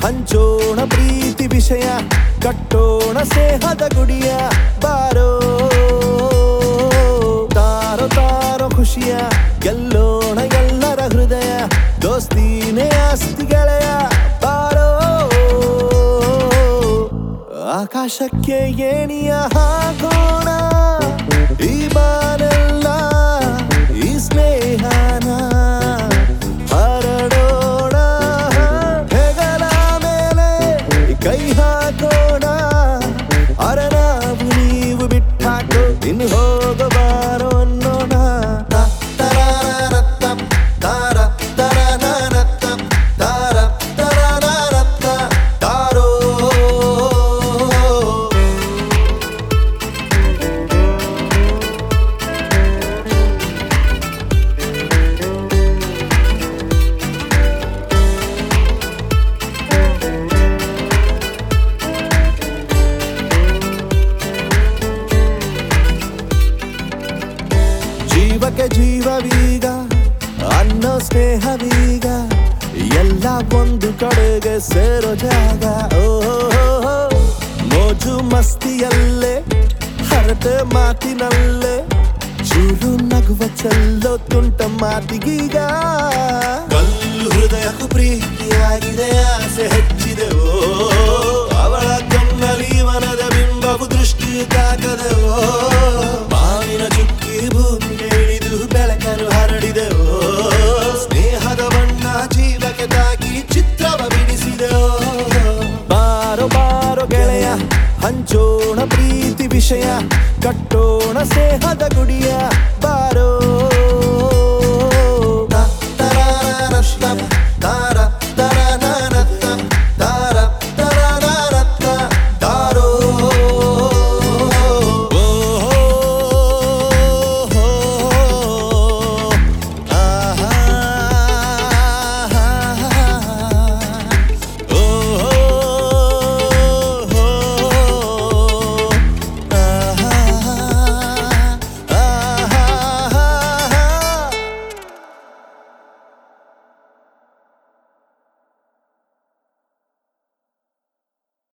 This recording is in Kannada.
ಹಂಚೋಣ ಪ್ರೀತಿ ವಿಷಯ ಕಟ್ಟೋಣ ಸ್ನೇಹದ ಗುಡಿಯ ಬಾರೋ ತಾರೋ ತಾರೋ ಖುಷಿಯ ಗೆಲ್ಲೋಣ ಎಲ್ಲರ ಹೃದಯ ದೋಸ್ತಿನೇ ಆಸ್ತಿ ಗೆಳೆಯ ಬಾರೋ ಆಕಾಶಕ್ಕೆ ಏಣಿಯ ಹಾಕೋಣ ಈ ಬಾನೆಲ್ಲ ಈ ಸ್ನೇಹನ ಹರಡೋಣ ಹೆಗಲ ಮೇಲೆ ಕೈ ಹಾಕೋಣ ಅರ ನಾವು ನೀವು ಬಿಟ್ಟಾಕೋ ಇನ್ನು ಹೋಗಬಾರೋ ಅನ್ನೋಣ ತ ತರಾರರತ್ತ, ತಾರ ತರನರತ್ತ, ತಾರ ತರನರತ್ತ, ತಾರೋ ಜೀವಕ್ಕೆ ಜೀವವೀಗ ಅನ್ನೋ ಸ್ನೇಹವೀಗ ಎಲ್ಲ ಒಂದು ಕಡೆಗೆ ಸೇರೋ ಜಾಗ ಓ ಮೋಜು ಮಸ್ತಿಯಲ್ಲೇ ಹರಟೆ ಮಾತಿನಲ್ಲೇ ಚೂರು ನಗುವ ಚೆಲ್ಲೋ ತುಂಟ ಮಾತಿಗೀಗ ಕಲ್ಲು ಹೃದಯಕ್ಕೂ ಪ್ರೀತಿಯಾಗಿದೆ ಆಸೆ ಹೆಚ್ಚಿದೆ ಓ ಅವಳ ಕಣ್ಣಲ್ಲಿ ಮನದ ಬಿಂಬವು ದೃಷ್ಟಿ ತಾಕದೆವೋ ಮಾವಿನ ಚುಕ್ಕಿ ಭೂಮಿಗೆ ಇಳಿದು ಬೆಳಕನ್ನು ಹರಡಿದೆವೋ ಸ್ನೇಹದ ಬಣ್ಣ ಜೀವಕ್ಕೆ ತಾಗಿ ಚಿತ್ರವ ಬಿಡಿಸಿದೆವೋ ಬಾರೋ ಬಾರೋ ಗೆಳೆಯ ಹಂಚೋಣ ಪ್ರೀತಿ ವಿಷಯ ಕಟ್ಟೋಣ ಸ್ನೇಹದ ಗುಡಿಯ ಬಾ